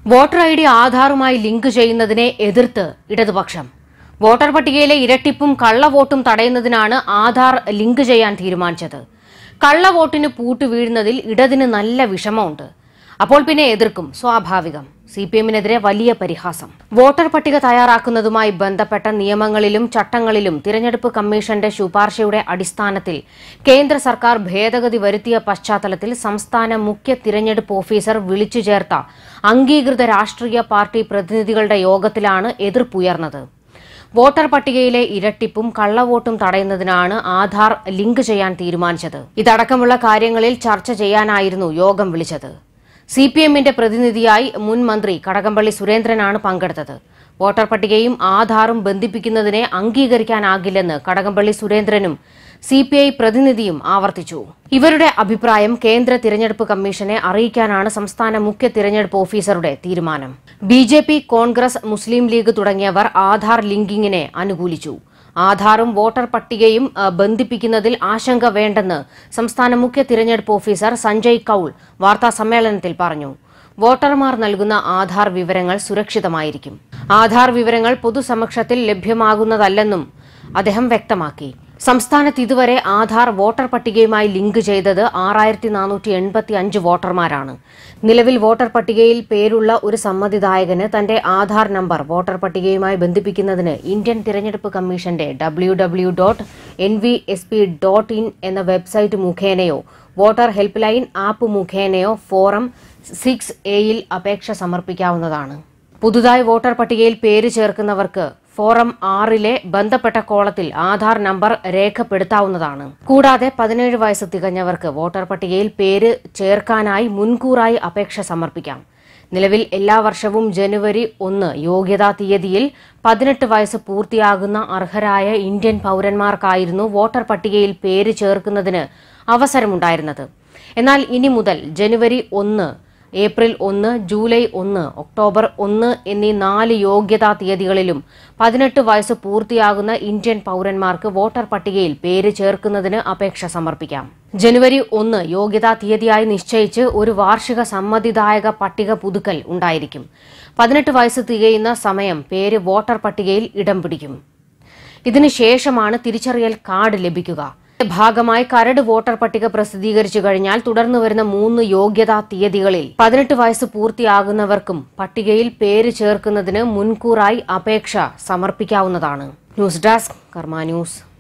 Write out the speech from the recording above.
voter I D ആധാറുമായി link ചെയ്യുന്നതിനെ എതിർത്ത് ഇടതുപക്ഷം വോട്ടർ പട്ടികയിലെ ഇരട്ടിപ്പും കള്ളവോട്ടും തടയുന്നതിനാണ് ആധാർ ലിങ്ക് ചെയ്യാൻ തീരുമാനിച്ചത് കള്ളവോട്ടിന് പൂട്ട് വീഴുന്നതിൽ ഇടതിന് നല്ല വിഷമമുണ്ട് അപ്പോൾ പിന്നെ എതിർക്കും സ്വാഭാവികം സി പി എമ്മിനെതിരെ വലിയ പരിഹാസം വോട്ടർ പട്ടിക തയ്യാറാക്കുന്നതുമായി ബന്ധപ്പെട്ട നിയമങ്ങളിലും ചട്ടങ്ങളിലും തിരഞ്ഞെടുപ്പ് കമ്മീഷന്റെ ശുപാർശയുടെ അടിസ്ഥാനത്തിൽ കേന്ദ്ര സർക്കാർ ഭേദഗതി വരുത്തിയ പശ്ചാത്തലത്തിൽ സംസ്ഥാന മുഖ്യ തിരഞ്ഞെടുപ്പ് ഓഫീസർ വിളിച്ചു ചേർത്ത അംഗീകൃത രാഷ്ട്രീയ പാർട്ടി പ്രതിനിധികളുടെ യോഗത്തിലാണ് എതിർപ്പുയർന്നത് വോട്ടർ പട്ടികയിലെ ഇരട്ടിപ്പും കള്ളവോട്ടും തടയുന്നതിനാണ് ആധാർ ലിങ്ക് ചെയ്യാൻ തീരുമാനിച്ചത് ഇതടക്കമുള്ള കാര്യങ്ങളിൽ ചർച്ച ചെയ്യാനായിരുന്നു യോഗം വിളിച്ചത് സി പി എമ്മിന്റെ പ്രതിനിധിയായി മുൻ മന്ത്രി കടകംപള്ളി സുരേന്ദ്രനാണ് പങ്കെടുത്തത് വോട്ടർ പട്ടികയും ആധാറും ബന്ധിപ്പിക്കുന്നതിനെ അംഗീകരിക്കാനാകില്ലെന്ന് കടകംപള്ളി സുരേന്ദ്രനും സി പി ഐ പ്രതിനിധിയും ആവർത്തിച്ചു ഇവരുടെ അഭിപ്രായം കേന്ദ്ര തിരഞ്ഞെടുപ്പ് കമ്മീഷനെ അറിയിക്കാനാണ് സംസ്ഥാന മുഖ്യ തിരഞ്ഞെടുപ്പ് ഓഫീസറുടെ തീരുമാനം B J P Congress Muslim League തുടങ്ങിയവർ ആധാർ ലിങ്കിങ്ങിനെ അനുകൂലിച്ചു ആധാറും വോട്ടർ പട്ടികയും അ, ബന്ധിപ്പിക്കുന്നതിൽ ആശങ്ക വേണ്ടെന്ന് സംസ്ഥാന മുഖ്യ തിരഞ്ഞെടുപ്പ് ഓഫീസർ സഞ്ജയ് കൌൾ വാർത്താ സമ്മേളനത്തിൽ പറഞ്ഞു വോട്ടർമാർ നൽകുന്ന ആധാർ വിവരങ്ങൾ സുരക്ഷിതമായിരിക്കും ആധാർ വിവരങ്ങൾ പൊതുസമക്ഷത്തിൽ ലഭ്യമാകുന്നതല്ലെന്നും അദ്ദേഹം വ്യക്തമാക്കി സംസ്ഥാനത്ത് ഇതുവരെ ആധാർ വോട്ടർ പട്ടികയുമായി ലിങ്ക് ചെയ്തത് ആറായിരത്തി നാനൂറ്റി എൺപത്തി അഞ്ച് വോട്ടർമാരാണ് നിലവിൽ വോട്ടർ പട്ടികയിൽ പേരുള്ള ഒരു സമ്മതിദായകന് തന്റെ ആധാർ നമ്പർ വോട്ടർ പട്ടികയുമായി ബന്ധിപ്പിക്കുന്നതിന് ഇന്ത്യൻ തിരഞ്ഞെടുപ്പ് കമ്മീഷന്റെ W W dot N V S P dot in എന്ന വെബ്സൈറ്റ് മുഖേനയോ വോട്ടർ ഹെൽപ്പ് ലൈൻ ആപ്പ് മുഖേനയോ ഫോറം സിക്സ് എയിൽ അപേക്ഷ സമർപ്പിക്കാവുന്നതാണ് പുതുതായി വോട്ടർ പട്ടികയിൽ പേര് ചേർക്കുന്നവർക്ക് ഫോറം ആറിലെ ബന്ധപ്പെട്ട കോളത്തിൽ ആധാർ നമ്പർ രേഖപ്പെടുത്താവുന്നതാണ് കൂടാതെ പതിനേഴ് വയസ്സ് തികഞ്ഞവർക്ക് വോട്ടർ പട്ടികയിൽ പേര് ചേർക്കാനായി മുൻകൂറായി അപേക്ഷ സമർപ്പിക്കാം നിലവിൽ എല്ലാ വർഷവും ജനുവരി ഒന്ന് യോഗ്യതാ തീയതിയിൽ പതിനെട്ട് വയസ്സ് പൂർത്തിയാകുന്ന അർഹരായ ഇന്ത്യൻ പൗരന്മാർക്കായിരുന്നു വോട്ടർ പട്ടികയിൽ പേര് ചേർക്കുന്നതിന് അവസരമുണ്ടായിരുന്നത് എന്നാൽ ഇനി മുതൽ ജനുവരി ഒന്ന് ഏപ്രിൽ ഒന്ന് ജൂലൈ ഒന്ന് ഒക്ടോബർ ഒന്ന് എന്നീ നാല് യോഗ്യതാ തീയതികളിലും പതിനെട്ട് വയസ്സ് പൂർത്തിയാകുന്ന ഇന്ത്യൻ പൗരന്മാർക്ക് വോട്ടർ പട്ടികയിൽ പേര് ചേർക്കുന്നതിന് അപേക്ഷ സമർപ്പിക്കാം ജനുവരി ഒന്ന് യോഗ്യതാ തീയതിയായി നിശ്ചയിച്ച് ഒരു വാർഷിക സമ്മതിദായക പട്ടിക പുതുക്കൽ ഉണ്ടായിരിക്കും പതിനെട്ട് വയസ്സ് തികയുന്ന സമയം പേര് വോട്ടർ പട്ടികയിൽ ഇടം പിടിക്കും ഇതിനുശേഷമാണ് തിരിച്ചറിയൽ കാർഡ് ലഭിക്കുക ഭാഗമായി കരട് വോട്ടർ പട്ടിക പ്രസിദ്ധീകരിച്ചു കഴിഞ്ഞാൽ തുടർന്ന് വരുന്ന മൂന്ന് യോഗ്യതാ തീയതികളിൽ പതിനെട്ട് വയസ്സ് പൂർത്തിയാകുന്നവർക്കും പട്ടികയിൽ പേര് ചേർക്കുന്നതിന് മുൻകൂറായി അപേക്ഷ സമർപ്പിക്കാവുന്നതാണ് ന്യൂസ് ഡെസ്ക് കർമ്മ ന്യൂസ്